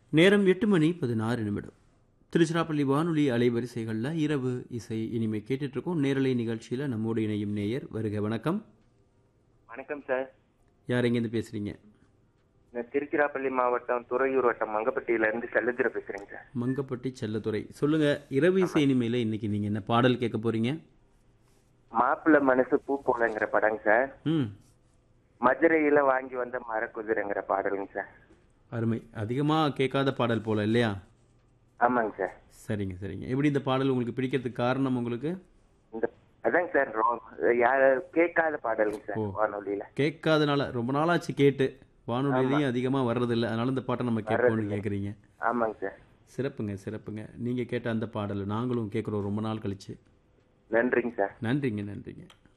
நேரம் எட்டு மணி பதினாறு நிமிடம் திருச்சிராப்பள்ளி வானொலி அலைவரிசைகளில் இரவு இசை இனிமே கேட்டுட்டு இருக்கோம் நேரலை நிகழ்ச்சியில் நம்மோடு இணையும் நேயர் வருக வணக்கம் வணக்கம் சார் யார் எங்கேருந்து பேசுறீங்க நான் திருச்சிராப்பள்ளி மாவட்டம் துறையூர் வட்டம் மங்கப்பட்டியில இருந்து செல்லதுர பேசுறேங்க சார் மங்கப்பட்டி செல்லத்துறை சொல்லுங்க இரவு இசை இனிமையில் இன்னைக்கு நீங்க என்ன பாடல் கேட்க போறீங்க மாப்பிள்ளை மனசு பூ போலங்கிற படங்க சார் ம் மதுரையில வாங்கி வந்த மரக்குதிரைங்கிற பாடலுங்க சார் அருமை அதிகமாக கேட்காத பாடல் போல இல்லையா ஆமாங்க சார் சரிங்க சரிங்க எப்படி இந்த பாடல் உங்களுக்கு பிடிக்கிறதுக்கு காரணம் உங்களுக்கு இந்த அதாங்க சார் ரொ- யார கேட்காத பாடலுங்க சார் ஓ. வானொலியில கேட்காதனால ரொம்ப நாளாச்சு கேட்டு வானொலியிலையும் அதிகமாக வர்றதில்லை அதனால இந்த பாட்டை நம்ம கேட்போம்னு கேட்குறீங்க ஆமாங்க சார் சிறப்புங்க சிறப்புங்க நீங்கள் கேட்ட அந்த பாடல் நாங்களும் கேட்குறோம் ரொம்ப நாள் கழிச்சு நன்றிங்க சார் நன்றிங்க நன்றிங்க